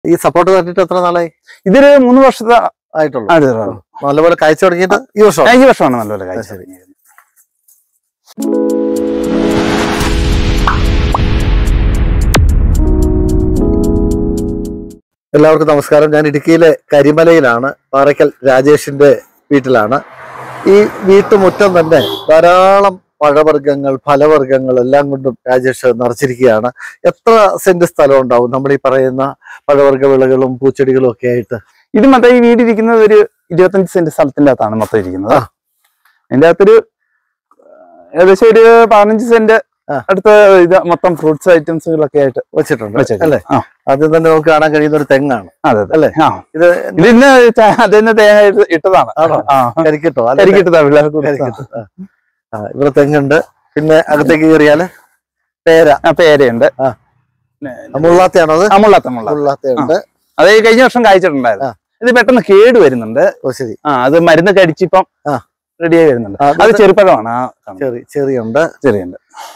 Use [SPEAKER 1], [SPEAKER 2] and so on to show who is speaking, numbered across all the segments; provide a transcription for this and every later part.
[SPEAKER 1] ഈ സപ്പോർട്ട് നട്ടിട്ട് എത്ര നാളായി
[SPEAKER 2] ഇതൊരു മൂന്ന് വർഷത്തെ
[SPEAKER 1] ആയിട്ടുള്ളൂ
[SPEAKER 2] അത്
[SPEAKER 1] നല്ലപോലെ കാഴ്ച തുടങ്ങിയിട്ട് ഈ വർഷം
[SPEAKER 2] ഈ വർഷമാണ് നല്ലപോലെ കാഴ്ച
[SPEAKER 1] ശരി.
[SPEAKER 2] തുടങ്ങിയത്.
[SPEAKER 1] എല്ലാവർക്കും നമസ്കാരം ഞാൻ ഇടുക്കിയിലെ കരിമലയിലാണ് പാറയ്ക്കൽ രാജേഷിന്റെ വീട്ടിലാണ് ഈ വീട്ടുമുറ്റം തന്നെ ധാരാളം പഴവർഗ്ഗങ്ങൾ ഫലവർഗ്ഗങ്ങൾ എല്ലാം കൊണ്ടും രാജേഷ് നിറച്ചിരിക്കുകയാണ് എത്ര സെന്റ് സ്ഥലം ഉണ്ടാവും നമ്മൾ ഈ പറയുന്ന പഴവർഗ്ഗ വിളകളും പൂച്ചെടികളും ഒക്കെ ആയിട്ട്
[SPEAKER 2] ഇത് മൊത്തം ഈ വീട് ഇരിക്കുന്നത് ഒരു ഇരുപത്തഞ്ച് സെന്റ് സ്ഥലത്തിന്റെ അകത്താണ് മൊത്തം ഇരിക്കുന്നത്
[SPEAKER 1] ആ.
[SPEAKER 2] അതിന്റെ അകത്തൊരു ആ, ഏകദേശം ഒരു പതിനഞ്ച് സെന്റ്
[SPEAKER 1] ആ.
[SPEAKER 2] അടുത്ത് ഇത് മൊത്തം ഫ്രൂട്ട്സ് ഐറ്റംസുകളൊക്കെ ആയിട്ട്
[SPEAKER 1] വെച്ചിട്ടുണ്ട്
[SPEAKER 2] വെച്ചേക്കാം.
[SPEAKER 1] അല്ലേ
[SPEAKER 2] ആ,
[SPEAKER 1] ആദ്യം തന്നെ നമുക്ക് കാണാൻ കഴിയുന്ന ഒരു തെങ്ങാണ്
[SPEAKER 2] അതെ അതെ
[SPEAKER 1] അല്ലേ?
[SPEAKER 2] ആ
[SPEAKER 1] ഇത്
[SPEAKER 2] ഇത് ഇന്ന് ച- അതിന്ന് തേങ്ങ ഇട്ട് ഇട്ടതാണ്
[SPEAKER 1] ആണോ?
[SPEAKER 2] ആ
[SPEAKER 1] കരിക്കിട്ടോ അല്ല
[SPEAKER 2] കരിക്കിട്ടതാ പിള്ളേർക്ക് കൊടുത്തതാണ്.
[SPEAKER 1] കരിക്കിട്ടോ ആ. ആ, ഇവിടെ തെങ്ങുണ്ട് പിന്നെ അകത്തേക്ക് കയറിയാല് പേര
[SPEAKER 2] ആ പേരയുണ്ട്
[SPEAKER 1] ആ. മുള്ളാത്തയാണോ അത്
[SPEAKER 2] ആ മുള്ളാത്ത മുള്ള
[SPEAKER 1] മുള്ളാത്തയുണ്ട്
[SPEAKER 2] അത് ഈ കഴിഞ്ഞ വർഷം കായ്ച്ചിട്ടുണ്ടായിരുന്നു
[SPEAKER 1] ആ.
[SPEAKER 2] ഇത് പെട്ടെന്ന് കേട് വരുന്നുണ്ട്
[SPEAKER 1] ഓ ശരി
[SPEAKER 2] ആ അത് മരുന്ന് കടിച്ചിപ്പം
[SPEAKER 1] ആ.
[SPEAKER 2] റെഡിയായി വരുന്നുണ്ട്
[SPEAKER 1] ആ,
[SPEAKER 2] അത് ചെറുപ്പഴമാണ് ആ കാണുന്നത്.
[SPEAKER 1] ചെറി ചെറിയുണ്ട്
[SPEAKER 2] ചെറിയുണ്ട്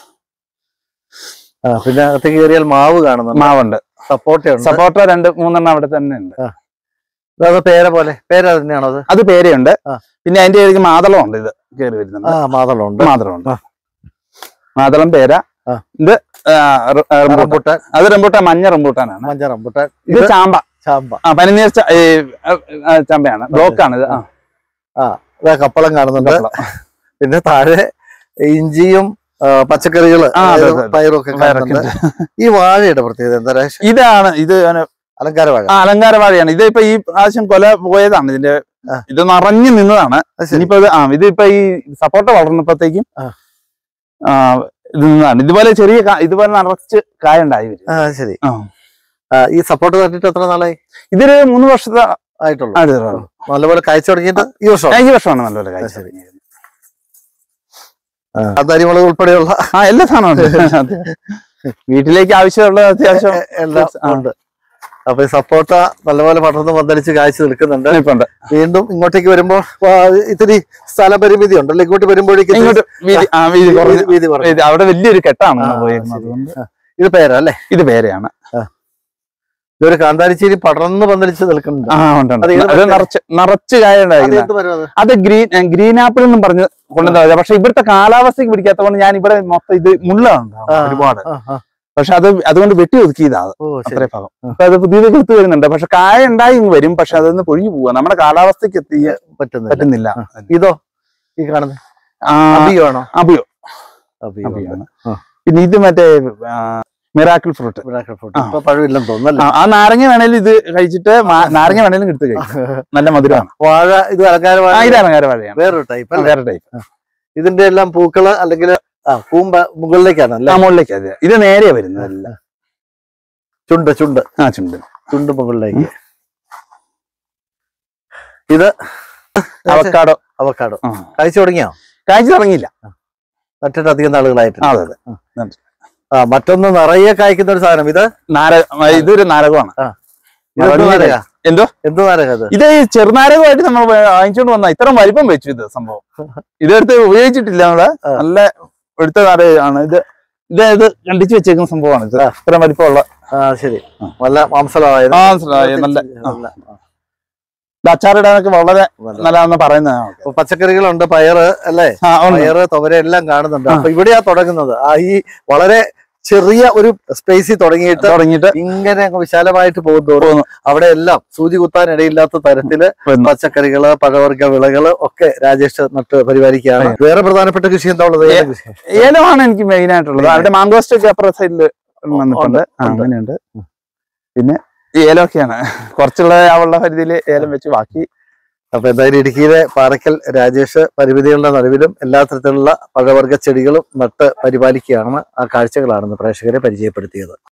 [SPEAKER 1] ആ, പിന്നെ അകത്തേക്ക് കയറിയാൽ മാവ് കാണുന്നുണ്ട്
[SPEAKER 2] മാവുണ്ട്
[SPEAKER 1] സപ്പോർട്ടയുണ്ട്
[SPEAKER 2] സപ്പോർട്ട രണ്ട് മൂന്നെണ്ണം അവിടെ തന്നെ ഉണ്ട്
[SPEAKER 1] അത് പേര പോലെ പേര തന്നെയാണോ അത്
[SPEAKER 2] അത് പേരയുണ്ട്
[SPEAKER 1] ആ.
[SPEAKER 2] പിന്നെ അതിന്റെ ഇടയ്ക്ക് മാതളമുണ്ട് ഇത് കയറി വരുന്നുണ്ട്
[SPEAKER 1] ആ മാതളമുണ്ട്
[SPEAKER 2] മാതളമുണ്ട്
[SPEAKER 1] ആ.
[SPEAKER 2] മാതളം പേര
[SPEAKER 1] ആ.
[SPEAKER 2] ഇത് ആ, റ- ആ, റംബൂട്ടാൻ.
[SPEAKER 1] റംബുട്ടാൻ
[SPEAKER 2] അത് റംബൂട്ടാൻ മഞ്ഞ റംബൂട്ടാനാണ്
[SPEAKER 1] മഞ്ഞ റംബുട്ടാൻ
[SPEAKER 2] ഇത്
[SPEAKER 1] ഇത്
[SPEAKER 2] ചാമ്പ
[SPEAKER 1] ചാമ്പ
[SPEAKER 2] ആ പനിനീർ ച- ഈ, ആ, ആ, ചാമ്പയാണ് ബ്ലോക്ക് ആണ് ഇത് ആ,
[SPEAKER 1] ആ ഇതാ കപ്പളം കാണുന്നുണ്ട്
[SPEAKER 2] കപ്പളം.
[SPEAKER 1] പിന്നെ താഴെ ഇഞ്ചിയും ആ, പച്ചക്കറികള്
[SPEAKER 2] ആ, അതെ,
[SPEAKER 1] അതായത്
[SPEAKER 2] അതെ.
[SPEAKER 1] പയറും ഒക്കെ
[SPEAKER 2] പയറൊക്കെ
[SPEAKER 1] കാണുന്നുണ്ട് ഈ വാഴയുടെ പ്രത്യേകത എന്താ രാജേഷ്?
[SPEAKER 2] ഇതാണ് ഇത് അങ്ങനെ
[SPEAKER 1] അലങ്കാര വാഴ
[SPEAKER 2] ആ അലങ്കാര വാഴയാണ് ഇത് ഇപ്പൊ ഈ പ്രാവശ്യം കൊല പോയതാണ് ഇതിന്റെ
[SPEAKER 1] ആ.
[SPEAKER 2] ഇത് നിറഞ്ഞു നിന്നതാണ്
[SPEAKER 1] അത് ശരി
[SPEAKER 2] ഇനിയിപ്പോ ഇത് ആ ഇത് ഇപ്പൊ ഈ സപ്പോർട്ട വളർന്നപ്പോഴത്തേക്കും
[SPEAKER 1] ആ.
[SPEAKER 2] ആ, ഇത് നിന്നതാണ് ഇതുപോലെ ചെറിയ കാ- ഇതുപോലെ നിറച്ച് കായ ഉണ്ടായി വരും
[SPEAKER 1] ആ ശരി
[SPEAKER 2] ആ.
[SPEAKER 1] ആ, ഈ സപ്പോർട്ട് നട്ടിട്ട് എത്ര നാളായി
[SPEAKER 2] ഇതൊരു മൂന്ന് വർഷത്തെ
[SPEAKER 1] ആയിട്ടുള്ളൂ
[SPEAKER 2] അത്
[SPEAKER 1] നല്ലപോലെ കാഴ്ച തുടങ്ങിയിട്ട് ഈ വർഷം
[SPEAKER 2] ഈ വർഷമാണ് നല്ലപോലെ കാഴ്ച
[SPEAKER 1] ശരി.
[SPEAKER 2] തുടങ്ങിയത്.
[SPEAKER 1] അരിമുളക് ഉൾപ്പെടെയുള്ള
[SPEAKER 2] ആ എല്ലാ സാധനവും ഉണ്ട് അതെ. വീട്ടിലേക്ക് ആവശ്യമുള്ള അത്യാവശ്യം
[SPEAKER 1] എല്ലാം
[SPEAKER 2] ആ.
[SPEAKER 1] ഉണ്ട് അപ്പൊ ഈ സപ്പോർട്ട നല്ലപോലെ പടർന്ന് പന്തലിച്ച് കാഴ്ച നിൽക്കുന്നുണ്ട്
[SPEAKER 2] ഇപ്പൊ ഉണ്ട്
[SPEAKER 1] വീണ്ടും ഇങ്ങോട്ടേക്ക് വരുമ്പോൾ ആ, ഇത്തിരി സ്ഥലപരിമിതി ഉണ്ടല്ലോ ഇങ്ങോട്ട് വരുമ്പോഴേക്കും
[SPEAKER 2] ഇങ്ങോട്ട് വീതി ആ വീതി കുറഞ്ഞ
[SPEAKER 1] വീതി കുറഞ്ഞു.
[SPEAKER 2] വീതി അവിടെ വലിയൊരു കെട്ടാണ്
[SPEAKER 1] ആ,
[SPEAKER 2] പോയിരുന്നത്
[SPEAKER 1] ശരി.
[SPEAKER 2] അതുകൊണ്ട്
[SPEAKER 1] ഇത് പേരാ അല്ലേ
[SPEAKER 2] ഇത് പേരെയാണ്
[SPEAKER 1] ഇതൊരു കാന്താരിച്ചേരി പടർന്ന് പന്തലിച്ച് നിൽക്കുന്നുണ്ട്
[SPEAKER 2] ആ ഉണ്ട് ഉണ്ട്.
[SPEAKER 1] അത് ഏത്
[SPEAKER 2] അത്
[SPEAKER 1] മരത്തിലാ?
[SPEAKER 2] നിറച്ച് നിറച്ച് കായ
[SPEAKER 1] അത്
[SPEAKER 2] ഉണ്ടായിരുന്നു
[SPEAKER 1] എന്ത് മരം അത്?
[SPEAKER 2] അത് ഗ്രീൻ ഏ, ഗ്രീൻ ആപ്പിൾ എന്നും പറഞ്ഞ് കൊണ്ടുവന്നത് പക്ഷെ ഇവിടുത്തെ കാലാവസ്ഥയ്ക്ക് പിടിക്കാത്തതുകൊണ്ട് ഞാൻ ഇവിടെ മൊത്തം ഇത് മുള്ളുണ്ട്
[SPEAKER 1] ആ,
[SPEAKER 2] ഒരുപാട്
[SPEAKER 1] ആ, ആ.
[SPEAKER 2] പക്ഷെ അത് അതുകൊണ്ട് വെട്ടി ഒതുക്കിയതാ അത്
[SPEAKER 1] ഓ ശരി
[SPEAKER 2] അത്രേ ഭാഗം അപ്പൊ അത് പുതിയത് കിളുത്ത് വരുന്നുണ്ട് പക്ഷെ കായ ഉണ്ടായി ഇങ്ങ് വരും പക്ഷെ അതൊന്ന് പൊഴിഞ്ഞു പോവാ നമ്മുടെ കാലാവസ്ഥയ്ക്ക് എത്തി
[SPEAKER 1] പറ്റുന്നില്ല
[SPEAKER 2] പറ്റുന്നില്ല
[SPEAKER 1] ഇതോ ഈ കാണുന്നത്
[SPEAKER 2] ആ,
[SPEAKER 1] അബിയാണോ
[SPEAKER 2] അബിയോ
[SPEAKER 1] അബിയോ
[SPEAKER 2] അബിയാണ്
[SPEAKER 1] ആ.
[SPEAKER 2] പിന്നെ ഇത് മറ്റേ മിറാക്കിൾ ഫ്രൂട്ട്
[SPEAKER 1] മിറാക്കിൾ ഫ്രൂട്ട്.
[SPEAKER 2] ആ.
[SPEAKER 1] ഇപ്പൊ പഴമില്ലെന്ന് തോന്നുന്നല്ലേ
[SPEAKER 2] ആ നാരങ്ങ വേണേലും ഇത് കഴിച്ചിട്ട് മാ- നാരങ്ങ വേണേലും എടുത്ത് കഴിക്കും നല്ല മധുരമാണ്
[SPEAKER 1] വാഴ ഇത് അലങ്കാര വാഴ
[SPEAKER 2] ആ ഇത് അലങ്കാര വാഴയാണ്
[SPEAKER 1] വേറൊരു ടൈപ്പ്
[SPEAKER 2] ആ,
[SPEAKER 1] അല്ലേ
[SPEAKER 2] വേറെ ടൈപ്പ്
[SPEAKER 1] ഇതിന്റെ എല്ലാം പൂക്കള് അല്ലെങ്കിൽ ആ കൂമ്പ മുകളിലേക്കാണ് അല്ലേ
[SPEAKER 2] ആ മുകളിലേക്ക് അതെ ഇത് നേരെ വരുന്നത് എല്ലാം
[SPEAKER 1] ചുണ്ട് ചുണ്ട്
[SPEAKER 2] ആ ചുണ്ട്
[SPEAKER 1] ചുണ്ട് മുകളിലേക്ക് ഇത്
[SPEAKER 2] അവക്കാടോ
[SPEAKER 1] അവക്കാടോ
[SPEAKER 2] ആ.
[SPEAKER 1] കഴിച്ചു തുടങ്ങിയോ
[SPEAKER 2] കാഴ്ച തുടങ്ങിയില്ല
[SPEAKER 1] നട്ടിട്ട് അധികം നാളുകളായിട്ട്
[SPEAKER 2] അതെ അതെ
[SPEAKER 1] ആ മറ്റൊന്ന് നിറയെ കായ്ക്കുന്ന ഒരു സാധനം ഇത്
[SPEAKER 2] നാര ഇതൊരു നാരകമാണ്
[SPEAKER 1] ഇത് എന്ത് നാരക
[SPEAKER 2] എന്തോ
[SPEAKER 1] എന്ത് നാരക ഇത്
[SPEAKER 2] ഇത് ഈ ചെറുനാരകമായിട്ട് നമ്മൾ വാങ്ങിച്ചോണ്ട് വന്ന ഇത്ര വലിപ്പം വെച്ചു ഇത് സംഭവം ഇതെടുത്ത് ഉപയോഗിച്ചിട്ടില്ല നമ്മള്
[SPEAKER 1] ആ.
[SPEAKER 2] നല്ല എടുത്ത നാരകമാണ് ഇത് ഇത് ഇത് കണ്ടിച്ച് വെച്ചേക്കുന്ന സംഭവമാണ് ഇത്
[SPEAKER 1] ആ.
[SPEAKER 2] ഇത്ര വലിപ്പമുള്ള
[SPEAKER 1] ആ ശരി
[SPEAKER 2] ആ.
[SPEAKER 1] നല്ല മാംസളമായത്
[SPEAKER 2] ആ, മനസ്സിലായി. നല്ല ആ.
[SPEAKER 1] നല്ല, ആ,
[SPEAKER 2] ഇത് അച്ചാറിടാനൊക്കെ വളരെ
[SPEAKER 1] നല്ല.
[SPEAKER 2] നല്ലതാണെന്ന് പറയുന്നതാണ്
[SPEAKER 1] അപ്പൊ പച്ചക്കറികളുണ്ട് പയറ് അല്ലേ
[SPEAKER 2] ആ ഉണ്ട്.
[SPEAKER 1] പയറ് തുവര എല്ലാം കാണുന്നുണ്ട്
[SPEAKER 2] ആ.
[SPEAKER 1] അപ്പൊ ഇവിടെയാ തുടങ്ങുന്നത് ആ ഈ വളരെ ചെറിയ ഒരു സ്പേസിൽ തുടങ്ങിയിട്ട്
[SPEAKER 2] തുടങ്ങിയിട്ട്
[SPEAKER 1] ഇങ്ങനെ അങ്ങ് വിശാലമായിട്ട് പോകുന്നതോറും
[SPEAKER 2] പോകുന്നു.
[SPEAKER 1] അവിടെ എല്ലാം സൂചി കുത്താൻ ഇടയില്ലാത്ത തരത്തില്
[SPEAKER 2] വരുന്നു.
[SPEAKER 1] പച്ചക്കറികള് പഴവർഗ്ഗ വിളകള് ഒക്കെ രാജേഷ് നട്ട് പരിപാലിക്കുകയാണ് വേറെ പ്രധാനപ്പെട്ട കൃഷി എന്താ ഉള്ളത് ഏത് കൃഷി?
[SPEAKER 2] ഏലമാണ് എനിക്ക് മെയിൻ ആയിട്ടുള്ളത് അവിടെ മാങ്കോസ്റ്റ് ഒക്കെ അപ്പുറ സൈഡിൽ വന്നിട്ടുണ്ട് ആ,
[SPEAKER 1] ഉണ്ട്.
[SPEAKER 2] അങ്ങനെയുണ്ട് പിന്നെ ഈ ഏലമൊക്കെയാണ് കുറച്ചുള്ള ആവുള്ള പരിധിയിൽ ഏലം വെച്ച് ബാക്കി
[SPEAKER 1] അപ്പൊ എന്തായാലും ഇടുക്കിയിലെ പാറയ്ക്കൽ രാജേഷ് പരിമിതികളുടെ നടുവിലും എല്ലാ തരത്തിലുള്ള പഴവർഗ്ഗ ചെടികളും നട്ട് പരിപാലിക്കുകയാണ് ആ കാഴ്ചകളാണെന്ന് പ്രേക്ഷകരെ പരിചയപ്പെടുത്തിയത്